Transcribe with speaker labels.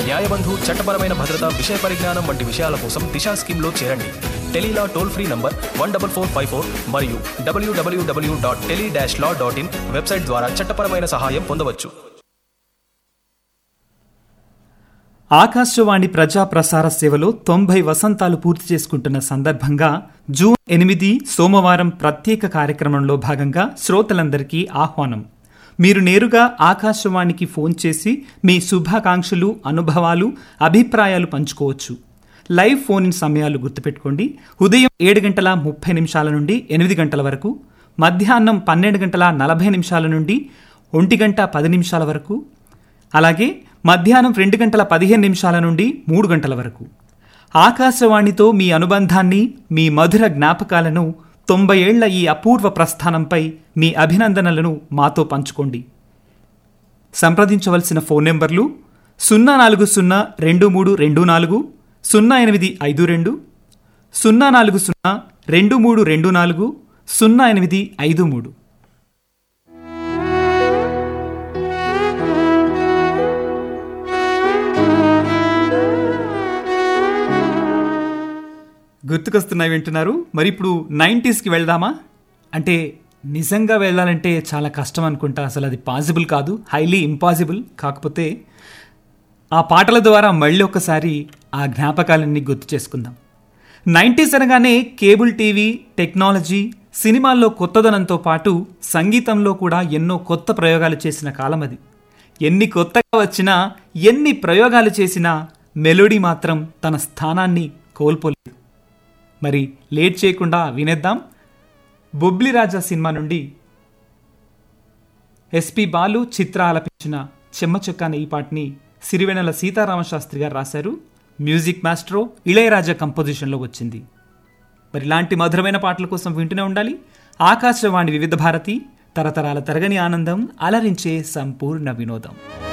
Speaker 1: న్యాయబంధు చట్టపరమైన భద్రత విషయ పరిజ్ఞానం వంటి విషయాల కోసం దిశా స్కీమ్లో చేరండి Tele Law toll free number one double four five four మరియు WWW dot tele dash law dot in website ద్వారా చట్టపరమైన సహాయం పొందవచ్చు
Speaker 2: ఆకాశవాణి ప్రజా ప్రసార సేవలో తొంభై వసంతాలు పూర్తి చేసుకుంటున్న సందర్భంగా జూన్ ఎనిమిది సోమవారం ప్రత్యేక కార్యక్రమంలో భాగంగా శ్రోతలందరికీ ఆహ్వానం మీరు నేరుగా ఆకాశవాణికి ఫోన్ చేసి మీ శుభాకాంక్షలు అనుభవాలు అభిప్రాయాలు పంచుకోవచ్చు లైవ్ ఫోన్ ఇన్ సమయాలు గుర్తుపెట్టుకోండి ఉదయం ఏడు గంటల ముప్పై నిమిషాల నుండి ఎనిమిది గంటల వరకు మధ్యాహ్నం పన్నెండు గంటల నలభై నిమిషాల నుండి ఒంటి గంట పది నిమిషాల వరకు అలాగే మధ్యాహ్నం రెండు గంటల పదిహేను నిమిషాల నుండి మూడు గంటల వరకు ఆకాశవాణితో మీ అనుబంధాన్ని మీ మధుర జ్ఞాపకాలను తొంభై ఏళ్ల ఈ అపూర్వ ప్రస్థానంపై మీ అభినందనలను మాతో పంచుకోండి సంప్రదించవలసిన ఫోన్ నెంబర్లు సున్నా నాలుగు సున్నా రెండు మూడు రెండు నాలుగు సున్నా ఎనిమిది ఐదు రెండు సున్నా నాలుగు సున్నా రెండు మూడు రెండు నాలుగు సున్నా ఎనిమిది ఐదు మూడు గుర్తుకొస్తున్నాయి వింటున్నారు మరి ఇప్పుడు నైంటీస్కి వెళ్దామా అంటే నిజంగా వెళ్ళాలంటే చాలా కష్టం అనుకుంటా అసలు అది పాసిబుల్ కాదు హైలీ ఇంపాసిబుల్ కాకపోతే ఆ పాటల ద్వారా మళ్ళీ ఒకసారి ఆ జ్ఞాపకాలన్నీ గుర్తు చేసుకుందాం నైంటీస్ అనగానే కేబుల్ టీవీ టెక్నాలజీ సినిమాల్లో కొత్తదనంతో పాటు సంగీతంలో కూడా ఎన్నో కొత్త ప్రయోగాలు చేసిన కాలం అది ఎన్ని కొత్తగా వచ్చినా ఎన్ని ప్రయోగాలు చేసినా మెలోడీ మాత్రం తన స్థానాన్ని కోల్పోలేదు మరి లేట్ చేయకుండా వినేద్దాం బొబ్లి రాజా సినిమా నుండి ఎస్పి బాలు చిత్ర ఆలపించిన చెమ్మచొక్క అనే ఈ పాటని సిరివెనెల సీతారామశాస్త్రి గారు రాశారు మ్యూజిక్ మాస్ట్రో ఇళయరాజా కంపోజిషన్లో వచ్చింది మరి ఇలాంటి మధురమైన పాటల కోసం వింటూనే ఉండాలి ఆకాశవాణి వివిధ భారతి తరతరాల తరగని ఆనందం అలరించే సంపూర్ణ వినోదం